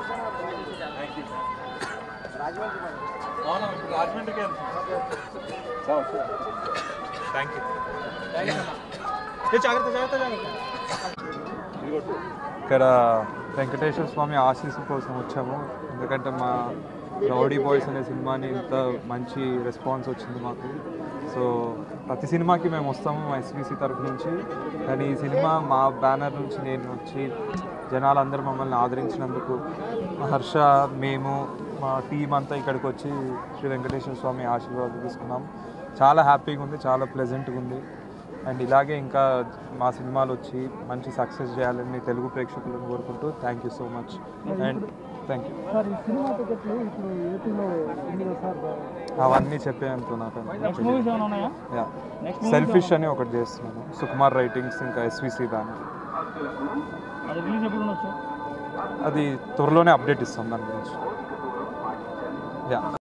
అవునా ఇప్పుడు రాజమండ్రికి థ్యాంక్ యూ జాగ్రత్త జాగ్రత్త జాగ్రత్త ఇక్కడ వెంకటేశ్వర స్వామి ఆశీస్సు కోసం వచ్చాము ఎందుకంటే మా రౌడీ బాయ్స్ అనే సినిమాని ఇంత మంచి రెస్పాన్స్ వచ్చింది మాకు సో ప్రతి సినిమాకి మేము వస్తాము మా ఎస్విసి తరఫు నుంచి కానీ ఈ సినిమా మా బ్యానర్ నుంచి నేను వచ్చి జనాలందరూ మమ్మల్ని ఆదరించినందుకు మా హర్ష మేము మా టీం అంతా ఇక్కడికి వచ్చి శ్రీ వెంకటేశ్వర స్వామి ఆశీర్వాదం తీసుకున్నాం చాలా హ్యాపీగా ఉంది చాలా ప్లెజెంట్గా ఉంది అండ్ ఇలాగే ఇంకా మా సినిమాలు వచ్చి మంచి సక్సెస్ చేయాలని తెలుగు ప్రేక్షకులను కోరుకుంటూ thank you so much and thank you sir ఈ సినిమా టికెట్లు ఇప్పుడు ఏపీలో ఎన్ని సార్ అవన్నీ చెప్పేంత నాకు నెక్స్ట్ మూవీస్ ఏమైనా ఉన్నాయా యా నెక్స్ట్ సెల్ఫిష్ అని ఒకటి చేస్తున్నాను సుకుమార్ రైటింగ్స్ ఇంకా ఎస్విసి దాని అది రిలీజ్ ఎప్పుడు ఉండొచ్చు అది త్వరలోనే అప్డేట్ ఇస్తాం దాని గురించి యా